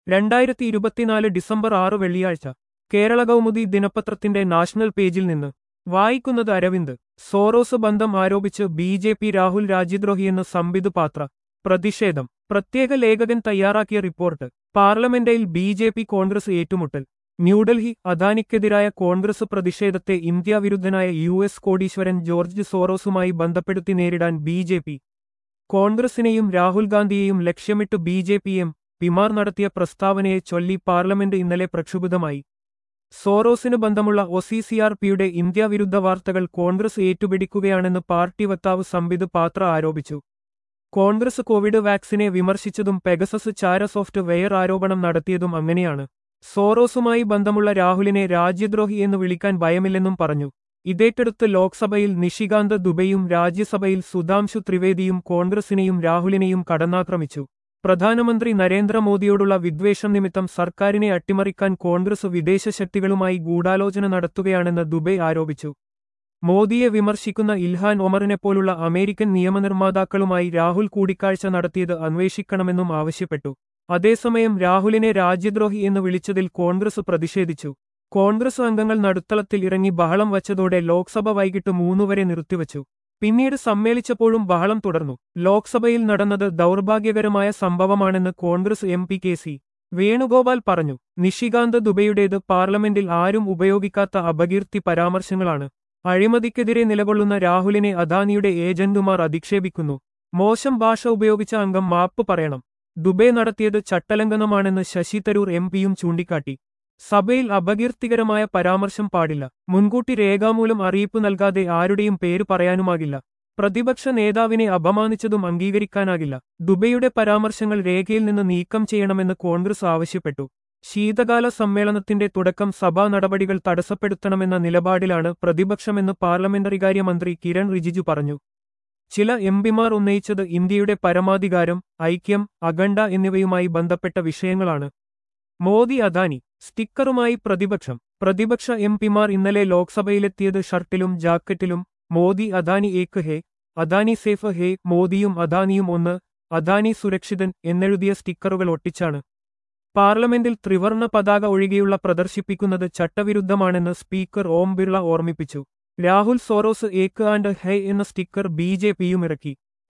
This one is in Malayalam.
രണ്ടായിരത്തി ഇരുപത്തിനാല് ഡിസംബർ ആറ് വെള്ളിയാഴ്ച കേരള കൗമുദി ദിനപത്രത്തിന്റെ നാഷണൽ പേജിൽ നിന്ന് വായിക്കുന്നത് അരവിന്ദ് സോറോസ് ബന്ധം ആരോപിച്ച് ബി ജെ പി രാഹുൽ രാജ്യദ്രോഹിയെന്ന് സംബിത് പാത്ര പ്രതിഷേധം പ്രത്യേക ലേഖകൻ തയ്യാറാക്കിയ റിപ്പോർട്ട് പാർലമെന്റിൽ ബി ജെ പി കോൺഗ്രസ് ഏറ്റുമുട്ടൽ ന്യൂഡൽഹി അദാനിക്കെതിരായ കോൺഗ്രസ് പ്രതിഷേധത്തെ ഇന്ത്യ വിരുദ്ധനായ യു എസ് കോടീശ്വരൻ ജോർജ് സോറോസുമായി ബന്ധപ്പെടുത്തി നേരിടാൻ ബി ജെ പി കോൺഗ്രസിനെയും രാഹുൽ ഗാന്ധിയെയും ലക്ഷ്യമിട്ട് ബി ജെ പിയും പിമാർ നടത്തിയ പ്രസ്താവനയെ ചൊല്ലി പാർലമെന്റ് ഇന്നലെ പ്രക്ഷുബ്ധമായി സോറോസിന് ബന്ധമുള്ള ഒസിസിആർപിയുടെ ഇന്ത്യ വിരുദ്ധ വാർത്തകൾ കോൺഗ്രസ് ഏറ്റുപിടിക്കുകയാണെന്ന് പാർട്ടി വക്താവ് സംബിത് പാത്ര ആരോപിച്ചു കോൺഗ്രസ് കോവിഡ് വാക്സിനെ വിമർശിച്ചതും പെഗസസ് ചാര സോഫ്റ്റ് വെയർ ആരോപണം നടത്തിയതും അങ്ങനെയാണ് സോറോസുമായി ബന്ധമുള്ള രാഹുലിനെ രാജ്യദ്രോഹി എന്ന് വിളിക്കാൻ ഭയമില്ലെന്നും പറഞ്ഞു ഇതേറ്റെടുത്ത് ലോക്സഭയിൽ നിഷികാന്ത് ദുബെയും രാജ്യസഭയിൽ സുധാംശു ത്രിവേദിയും കോൺഗ്രസിനെയും രാഹുലിനെയും കടന്നാക്രമിച്ചു പ്രധാനമന്ത്രി നരേന്ദ്രമോദിയോടുള്ള വിദ്വേഷം നിമിത്തം സർക്കാരിനെ അട്ടിമറിക്കാൻ കോൺഗ്രസ് വിദേശ ശക്തികളുമായി ഗൂഢാലോചന നടത്തുകയാണെന്ന് ദുബെ ആരോപിച്ചു മോദിയെ വിമർശിക്കുന്ന ഇൽഹാൻ ഒമറിനെപ്പോലുള്ള അമേരിക്കൻ നിയമനിർമ്മാതാക്കളുമായി രാഹുൽ കൂടിക്കാഴ്ച നടത്തിയത് അന്വേഷിക്കണമെന്നും ആവശ്യപ്പെട്ടു അതേസമയം രാഹുലിനെ രാജ്യദ്രോഹി എന്ന് വിളിച്ചതിൽ കോൺഗ്രസ് പ്രതിഷേധിച്ചു കോൺഗ്രസ് അംഗങ്ങൾ നടുത്തളത്തിൽ ഇറങ്ങി ബഹളം വച്ചതോടെ ലോക്സഭ വൈകിട്ട് മൂന്നുവരെ നിർത്തിവച്ചു പിന്നീട് സമ്മേളിച്ചപ്പോഴും ബഹളം തുടർന്നു ലോക്സഭയിൽ നടന്നത് ദൗർഭാഗ്യകരമായ സംഭവമാണെന്ന് Congress M P K C Venugopal പറഞ്ഞു നിഷികാന്ത് ദുബെയുടേത് പാർലമെന്റിൽ ആരും ഉപയോഗിക്കാത്ത അപകീർത്തി പരാമർശങ്ങളാണ് അഴിമതിക്കെതിരെ നിലകൊള്ളുന്ന രാഹുലിനെ അദാനിയുടെ ഏജന്റുമാർ അധിക്ഷേപിക്കുന്നു മോശം ഭാഷ ഉപയോഗിച്ച അംഗം മാപ്പ് പറയണം ദുബെ നടത്തിയത് ചട്ടലംഘനമാണെന്ന് ശശി തരൂർ എം പിയും ചൂണ്ടിക്കാട്ടി സഭയിൽ അപകീർത്തികരമായ പരാമർശം പാടില്ല മുൻകൂട്ടി രേഖാമൂലം അറിയിപ്പ് നൽകാതെ ആരുടെയും പേര് പറയാനുമാകില്ല പ്രതിപക്ഷ നേതാവിനെ അപമാനിച്ചതും അംഗീകരിക്കാനാകില്ല ദുബെയുടെ പരാമർശങ്ങൾ രേഖയിൽ നിന്ന് നീക്കം ചെയ്യണമെന്ന് കോൺഗ്രസ് ആവശ്യപ്പെട്ടു ശീതകാല സമ്മേളനത്തിന്റെ തുടക്കം സഭാ നടപടികൾ തടസ്സപ്പെടുത്തണമെന്ന നിലപാടിലാണ് പ്രതിപക്ഷമെന്ന് പാർലമെന്ററികാര്യ മന്ത്രി കിരൺ റിജിജു പറഞ്ഞു ചില എംപിമാർ ഉന്നയിച്ചത് ഇന്ത്യയുടെ പരമാധികാരം ഐക്യം അഖണ്ഡ എന്നിവയുമായി ബന്ധപ്പെട്ട വിഷയങ്ങളാണ് മോദി അദാനി സ്റ്റിക്കറുമായി പ്രതിപക്ഷം പ്രതിപക്ഷ എംപിമാർ ഇന്നലെ ലോക്സഭയിലെത്തിയത് ഷർട്ടിലും ജാക്കറ്റിലും മോദി അദാനി ഏക്ക് ഹേ അദാനി സേഫ് ഹേ മോദിയും അദാനിയും ഒന്ന് അദാനി സുരക്ഷിതൻ എന്നെഴുതിയ സ്റ്റിക്കറുകൾ ഒട്ടിച്ചാണ് പാർലമെന്റിൽ ത്രിവർണ പതാക ഒഴികെയുള്ള പ്രദർശിപ്പിക്കുന്നത് ചട്ടവിരുദ്ധമാണെന്ന് സ്പീക്കർ ഓം ബിർള ഓർമ്മിപ്പിച്ചു രാഹുൽ സോറോസ് ഏക്ക് ആൻഡ് ഹൈ എന്ന സ്റ്റിക്കർ ബി ജെ പിയും ഇറക്കി